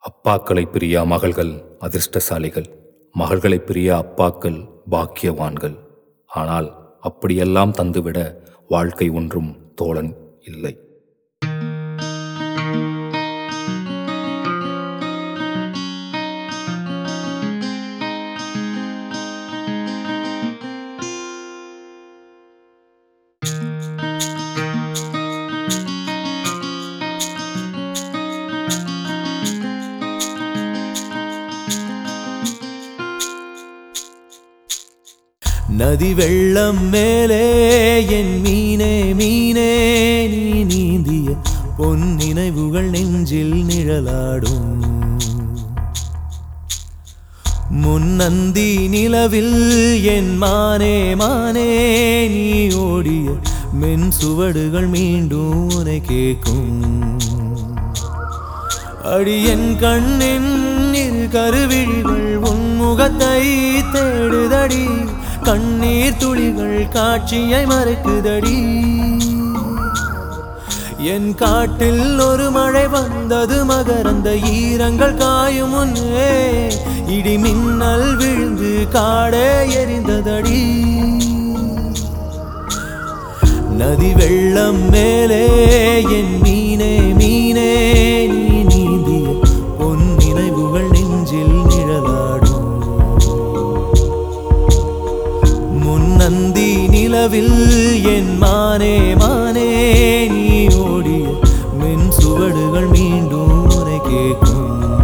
அப்பாக்களை பிரியா மகள்கள் அதிர்ஷ்டசாலிகள் மகள்களை பிரியா அப்பாக்கள் பாக்கியவான்கள் ஆனால் அப்படியெல்லாம் தந்துவிட வாழ்க்கை ஒன்றும் தோழன் இல்லை நதி வெள்ளம் மேலே என் மீனே மீனே நீ நீந்திய பொன் நினைவுகள் நெஞ்சில் நிழலாடும் முன்னந்தி நிலவில் என் மானே மானே நீ ஓடிய மென் சுவடுகள் மீண்டும் உனை கேட்கும் அடியன் கண்ணின் இரு கருவிழிகள் உன் முகத்தை தேடுதடி கண்ணீர் துளிகள் காட்சியை மறுக்குதடி என் காட்டில் ஒரு மழை வந்தது மகரந்த ஈரங்கள் காயும் முன்னே இடி மின்னல் விழுந்து காடே எரிந்ததடி நதி வெள்ளம் மேலே என் மீனே மீனே நீ நீந்திய பொன் நினைவுகள் நெஞ்சில் நிழலாடும் முன்னந்தி நிலவில் என் மானே மானே நீ ஓடிய மென் சுவடுகள் மீண்டும் உனை கேட்கும்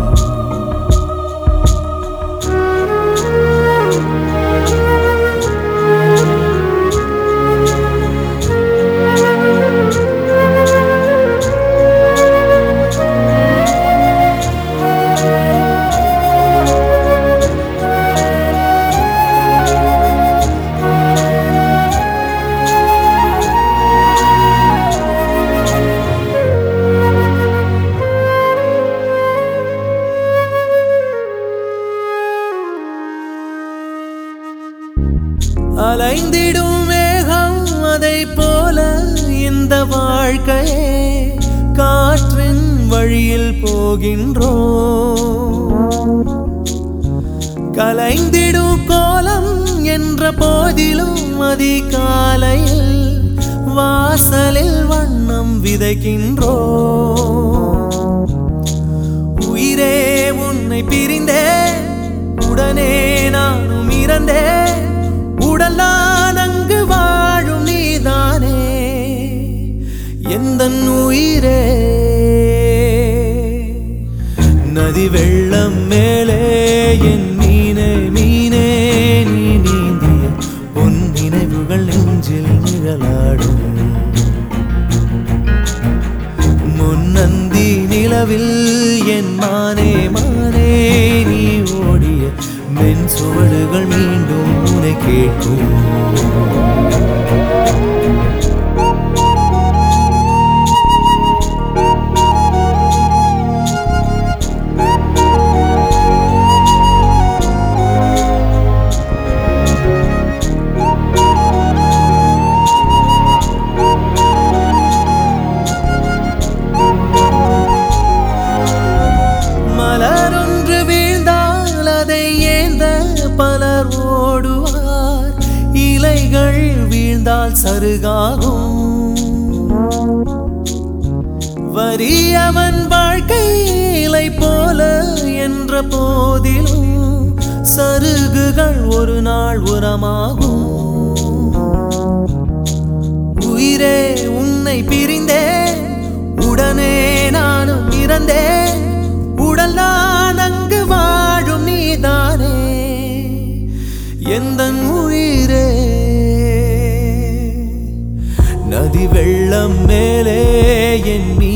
அலைந்திடும் மேகம் அதை போல இந்த வாழ்க்கையே காற்றின் வழியில் போகின்றோம் கலைந்திடும் கோலம் என்ற போதிலும் அதிகாலையில் வாசலில் வண்ணம் விதைக்கின்றோம் உயிரே உன்னை பிரிந்தேன் உடனே நானும் இறந்தேன் உடலான் அங்கு வாழும் நீதானே எந்த உயிரே நதி வெள்ளம் மேலே என் மீனே மீனே நீ நீந்திய பொன் நினைவுகள் நெஞ்சில் நிழலாடும் முன்னந்தி நிலவில் என் மானே மானே நீ ஓடிய மென் சுவடுகள் மீண்டும் உனை கேட்கும் மலரொன்று வீழ்ந்தால் அதை ஏந்த பலர் ஓடுவார் இலைகள் வீழ்ந்தால் சருகாகும் வறியவன் வாழ்க்கை இலை போல என்ற போதிலும் சருகுகள் ஒரு நாள் உரமாகும் உயிரே உன்னை பிரிந்தேன் உடனே நானும் இறந்தேன் உடல் நான் அங்கு வாழும் நீதானே எந்த உயிரே நதி வெள்ளம் மேலே என் மீ